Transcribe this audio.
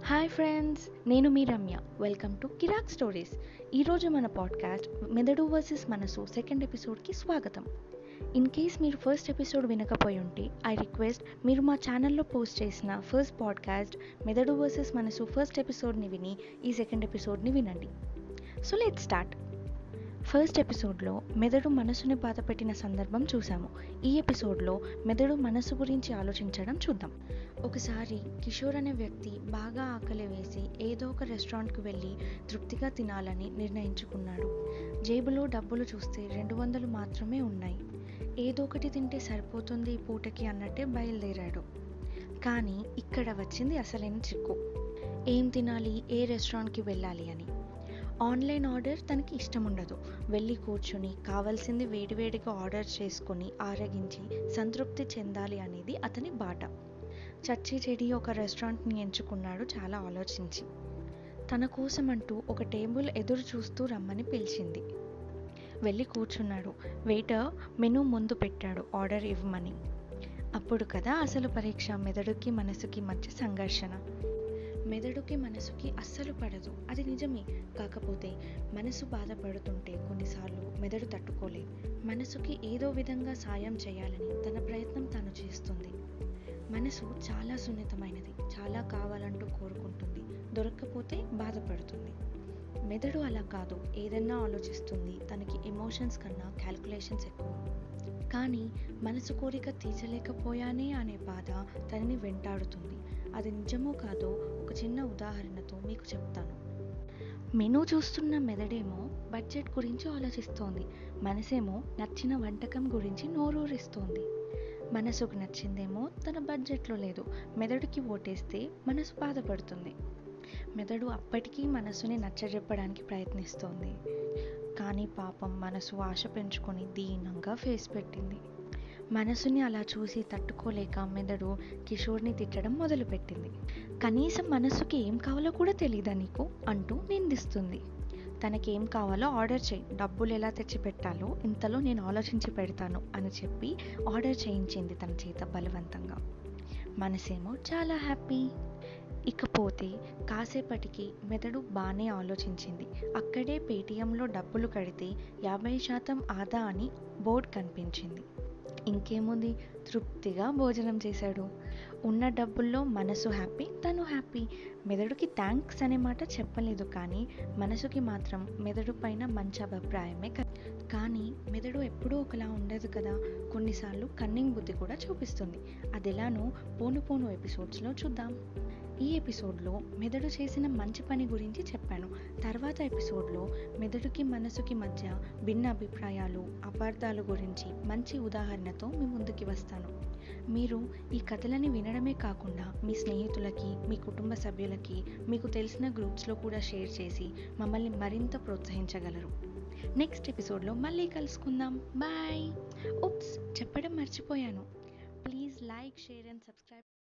hi friends నేను మీ Ramya welcome to Kirak stories ఈరోజు మన పాడ్కాస్ట్ మెదడు వర్సెస్ మనసు సెకండ్ ఎపిసోడ్కి స్వాగతం ఇన్ కేస్ మీరు ఫస్ట్ ఎపిసోడ్ వినకపోయి ఉంటే ఐ రిక్వెస్ట్ మీరు మా ఛానల్లో పోస్ట్ చేసిన ఫస్ట్ పాడ్కాస్ట్ మెదడు వర్సెస్ మనసు ఫస్ట్ ఎపిసోడ్ని విని ఈ సెకండ్ ఎపిసోడ్ని వినండి సో లెట్ స్టార్ట్ ఫస్ట్ ఎపిసోడ్లో మెదడు మనసుని బాధపెట్టిన సందర్భం చూసాము ఈ ఎపిసోడ్లో మెదడు మనసు గురించి ఆలోచించడం చూద్దాం ఒకసారి కిషోర్ అనే వ్యక్తి బాగా ఆకలి వేసి ఏదో ఒక రెస్టారెంట్కి వెళ్ళి తృప్తిగా తినాలని నిర్ణయించుకున్నాడు జేబులో డబ్బులు చూస్తే రెండు వందలు మాత్రమే ఉన్నాయి ఏదో ఒకటి తింటే సరిపోతుంది ఈ పూటకి అన్నట్టే బయలుదేరాడు కానీ ఇక్కడ వచ్చింది అసలైన చిక్కు ఏం తినాలి ఏ రెస్టారెంట్కి వెళ్ళాలి అని ఆన్లైన్ ఆర్డర్ తనకి ఇష్టం ఉండదు వెళ్ళి కూర్చుని కావాల్సింది వేడివేడిగా ఆర్డర్ చేసుకొని ఆరగించి సంతృప్తి చెందాలి అనేది అతని బాట చచ్చి చెడి ఒక రెస్టారెంట్ని ఎంచుకున్నాడు చాలా ఆలోచించి తన కోసం అంటూ ఒక టేబుల్ ఎదురు చూస్తూ రమ్మని పిలిచింది వెళ్ళి కూర్చున్నాడు వెయిటర్ మెనూ ముందు పెట్టాడు ఆర్డర్ ఇవ్వమని అప్పుడు కదా అసలు పరీక్ష మెదడుకి మనసుకి మధ్య సంఘర్షణ మెదడుకి మనసుకి అస్సలు పడదు అది నిజమే కాకపోతే మనసు బాధపడుతుంటే కొన్నిసార్లు మెదడు తట్టుకోలేదు మనసుకి ఏదో విధంగా సాయం చేయాలని తన ప్రయత్నం తాను చేస్తుంది మనసు చాలా సున్నితమైనది చాలా కావాలంటూ కోరుకుంటుంది దొరక్కపోతే బాధపడుతుంది మెదడు అలా కాదు ఏదన్నా ఆలోచిస్తుంది తనకి ఎమోషన్స్ కన్నా క్యాల్కులేషన్స్ ఎక్కువ కానీ మనసు కోరిక తీర్చలేకపోయానే అనే బాధ తనని వెంటాడుతుంది అది నిజమో కాదో ఒక చిన్న ఉదాహరణతో మీకు చెప్తాను మెనూ చూస్తున్న మెదడేమో బడ్జెట్ గురించి ఆలోచిస్తోంది మనసేమో నచ్చిన వంటకం గురించి నోరూరిస్తోంది మనసుకు నచ్చిందేమో తన బడ్జెట్లో లేదు మెదడుకి ఓటేస్తే మనసు బాధపడుతుంది మెదడు అప్పటికీ మనసుని నచ్చజెప్పడానికి ప్రయత్నిస్తోంది కానీ పాపం మనసు ఆశ పెంచుకొని దీనంగా ఫేస్ పెట్టింది మనసుని అలా చూసి తట్టుకోలేక మెదడు కిషోర్ని తిట్టడం మొదలుపెట్టింది కనీసం మనసుకి ఏం కావాలో కూడా తెలీదా నీకు అంటూ నిందిస్తుంది తనకేం కావాలో ఆర్డర్ చేయి డబ్బులు ఎలా తెచ్చి పెట్టాలో ఇంతలో నేను ఆలోచించి పెడతాను అని చెప్పి ఆర్డర్ చేయించింది తన చేత బలవంతంగా మనసేమో చాలా హ్యాపీ ఇకపోతే కాసేపటికి మెదడు బాగానే ఆలోచించింది అక్కడే పేటీఎంలో డబ్బులు కడితే యాభై శాతం ఆదా అని బోర్డు కనిపించింది ఇంకేముంది తృప్తిగా భోజనం చేశాడు ఉన్న డబ్బుల్లో మనసు హ్యాపీ తను హ్యాపీ మెదడుకి థ్యాంక్స్ అనే మాట చెప్పలేదు కానీ మనసుకి మాత్రం మెదడు పైన మంచి అభిప్రాయమే కానీ మెదడు ఎప్పుడూ ఒకలా ఉండదు కదా కొన్నిసార్లు కన్నింగ్ బుద్ధి కూడా చూపిస్తుంది అది ఎలానో పోను పోను ఎపిసోడ్స్లో చూద్దాం ఈ ఎపిసోడ్లో మెదడు చేసిన మంచి పని గురించి చెప్పాను తర్వాత ఎపిసోడ్లో మెదడుకి మనసుకి మధ్య భిన్న అభిప్రాయాలు అపార్థాలు గురించి మంచి ఉదాహరణతో మీ ముందుకి వస్తాను మీరు ఈ కథలని వినడమే కాకుండా మీ స్నేహితులకి మీ కుటుంబ సభ్యులకి మీకు తెలిసిన గ్రూప్స్లో కూడా షేర్ చేసి మమ్మల్ని మరింత ప్రోత్సహించగలరు నెక్స్ట్ ఎపిసోడ్లో మళ్ళీ కలుసుకుందాం బాయ్ ఉప్స్ చెప్పడం మర్చిపోయాను please like share and subscribe